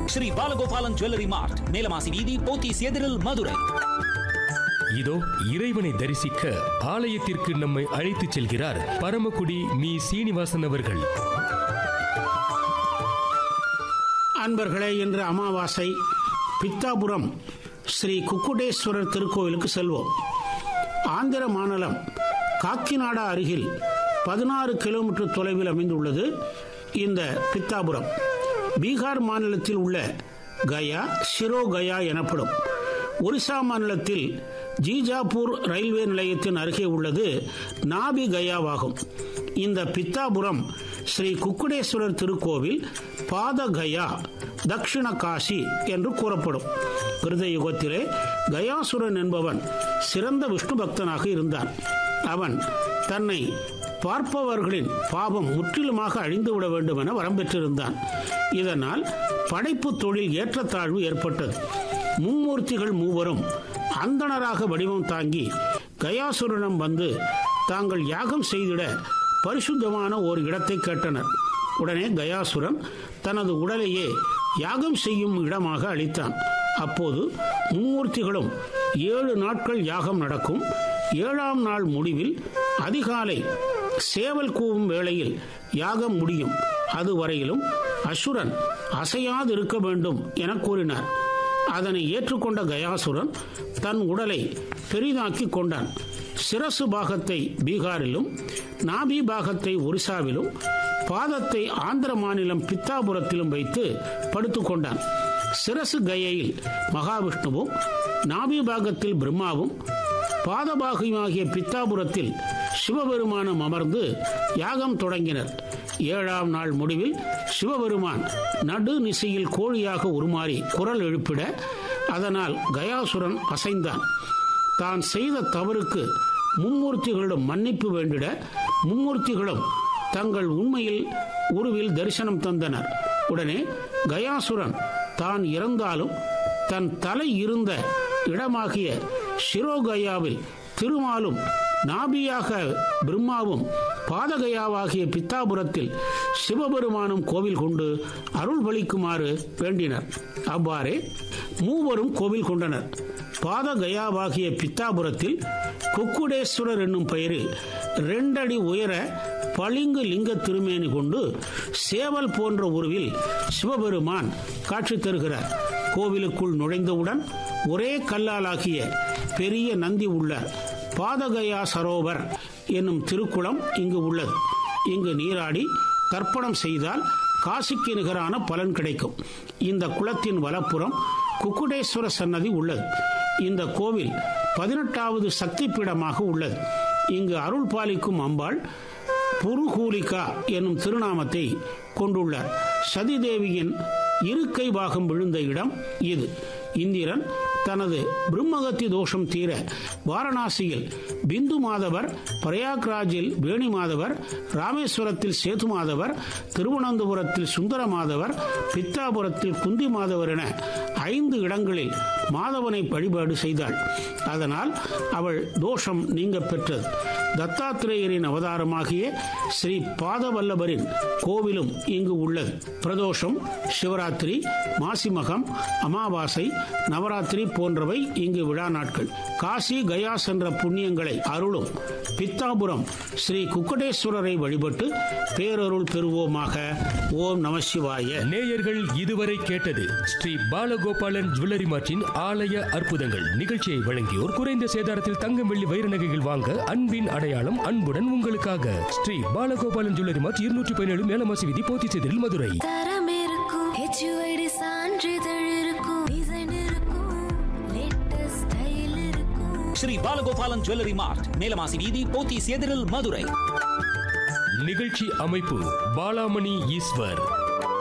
Sri Balagopalan jewellery mart Melamasi Veedhi Pothys எதிரில் மதுரை இதோ இறைவனை தரிசிக்க ஆலயத்திற்கு நம்மை அழைத்துச் செல்கிறார் பரமக்குடி மீ சீனிவாசன் அவர்கள் அன்பர்களே இன்று அமாவாசை பித்தாபுரம் ஸ்ரீ குக்குடேஸ்வரர் திருக்கோவிலுக்கு செல்வோம் ஆந்திர மாநிலம் காக்கிநாடா அருகில் பதினாறு கிலோமீட்டர் தொலைவில் அமைந்துள்ளது இந்த பித்தாபுரம் பீகார் மாநிலத்தில் உள்ள கயா சிரோ கயா எனப்படும் ஒரிசா மாநிலத்தில் ஜீஜாப்பூர் ரயில்வே நிலையத்தின் அருகே உள்ளது நாபி கயாவாகும் இந்த பித்தாபுரம் ஸ்ரீ குக்குடேஸ்வரர் திருக்கோவில் பாதகயா தக்ஷிண காசி என்று கூறப்படும் கிருத யுகத்திலே கயாசுரன் என்பவன் சிறந்த விஷ்ணு பக்தனாக இருந்தான் அவன் தன்னை பார்ப்பவர்களின் பாவம் முற்றிலுமாக அழிந்துவிட வேண்டும் என வரம் பெற்றிருந்தான் இதனால் படைப்பு தொழில் ஏற்றத்தாழ்வு ஏற்பட்டது மும்மூர்த்திகள் மூவரும் அந்தணராக வடிவம் தாங்கி கயாசுரனம் வந்து தாங்கள் யாகம் செய்திட பரிசுத்தமான ஓர் இடத்தை கேட்டனர் உடனே கயாசுரன் தனது உடலையே யாகம் செய்யும் இடமாக அளித்தான் அப்போது மும்மூர்த்திகளும் ஏழு நாட்கள் யாகம் நடக்கும் ஏழாம் நாள் முடிவில் அதிகாலை சேவல் கூவும் வேளையில் யாகம் முடியும் அதுவரையிலும் அசுரன் அசையாதிருக்க வேண்டும் என கூறினார் அதனை ஏற்றுக்கொண்ட கயாசுரன் தன் உடலை பெரிதாக்கி கொண்டான் சிரசு பாகத்தை பீகாரிலும் நாபி பாகத்தை ஒரிசாவிலும் பாதத்தை ஆந்திர மாநிலம் பித்தாபுரத்திலும் வைத்து படுத்துக்கொண்டான் சிரசு கயையில் மகாவிஷ்ணுவும் நாபி பாகத்தில் பிரம்மாவும் பாதபாகியமாகிய பித்தாபுரத்தில் சிவபெருமானும் அமர்ந்து யாகம் தொடங்கினர் ஏழாம் நாள் முடிவில் சிவபெருமான் நடு நிசையில் கோழியாக உருமாறி குரல் எழுப்பிட அதனால் கயாசுரன் அசைந்தான் தான் செய்த தவறுக்கு மும்மூர்த்திகளிடம் மன்னிப்பு வேண்டிட மும்மூர்த்திகளும் தங்கள் உண்மையில் உருவில் தரிசனம் தந்தனர் உடனே கயாசுரன் தான் இறந்தாலும் தன் தலை இருந்த இடமாகிய சிரோகயாவில் திருமாலும் நாபியாக பிரம்மாவும் பாதகயாவாகிய பித்தாபுரத்தில் சிவபெருமானும் கோவில் கொண்டு அருள் பலிக்குமாறு வேண்டினர் அவ்வாறே மூவரும் கோவில் கொண்டனர் பாதகயாவாகிய பித்தாபுரத்தில் குக்குடேஸ்வரர் என்னும் பெயரில் ரெண்டடி உயர பளிங்கு லிங்க திருமேனி கொண்டு சேவல் போன்ற உருவில் சிவபெருமான் காட்சி தருகிறார் கோவிலுக்குள் நுழைந்தவுடன் ஒரே கல்லாலாகிய பெரிய நந்தி உள்ள பாதகயா சரோவர் என்னும் திருக்குளம் இங்கு உள்ளது இங்கு நீராடி தர்ப்பணம் செய்தால் காசிக்கு நிகரான பலன் கிடைக்கும் இந்த குளத்தின் வலப்புறம் குக்குடேஸ்வர சன்னதி உள்ளது இந்த கோவில் பதினெட்டாவது சக்தி பீடமாக உள்ளது இங்கு அருள் பாலிக்கும் அம்பாள் புருகூலிகா என்னும் திருநாமத்தை கொண்டுள்ளார் சதிதேவியின் இருக்கை பாகம் விழுந்த இடம் இது இந்திரன் தனது பிரம்மகத்தி தோஷம் தீர வாரணாசியில் பிந்து மாதவர் பிரயாக்ராஜில் வேணி மாதவர் ராமேஸ்வரத்தில் சேது மாதவர் திருவனந்தபுரத்தில் சுந்தர மாதவர் பித்தாபுரத்தில் குந்தி மாதவர் என ஐந்து இடங்களில் மாதவனை வழிபாடு செய்தாள் அதனால் அவள் தோஷம் நீங்க பெற்றது தத்தாத்திரேயரின் அவதாரமாகிய ஸ்ரீ பாதவல்லபரின் கோவிலும் இங்கு உள்ளது பிரதோஷம் சிவராத்திரி மாசிமகம் அமாவாசை நவராத்திரி போன்றவை இங்கு விழா நாட்கள் காசி கயா சென்ற புண்ணியங்களை அருளும் பித்தாபுரம் ஸ்ரீ குக்கடேஸ்வரரை வழிபட்டு பேரருள் பெறுவோமாக ஓம் நம சிவாய நேயர்கள் இதுவரை கேட்டது ஸ்ரீ பாலகோபாலன் ஜுவல்லரி மார்ட்டின் ஆலய அற்புதங்கள் நிகழ்ச்சியை வழங்கியோர் குறைந்த சேதாரத்தில் தங்கம் வெள்ளி வைர நகைகள் வாங்க அன்பின் அடையாளம் அன்புடன் உங்களுக்காக ஸ்ரீ பாலகோபாலன் ஜுவல்லரி மார்ட் இருநூற்றி பதினேழு மேலமாசி விதி போத்திச்செதில் மதுரை தரம் இருக்கும் ஹெச்யூஐடி சான்றிதழ் இருக்கும் டிசைன் இருக்கும் லேட்டஸ்ட் ஸ்டைல் இருக்கும் ஸ்ரீ பாலகோபாலன் ஜுவல்லரி மார்ட் மேலமாசி வீதி போத்தீஸ் எதிரில் மதுரை நிகழ்ச்சி அமைப்பு பாலாமணி ஈஸ்வர்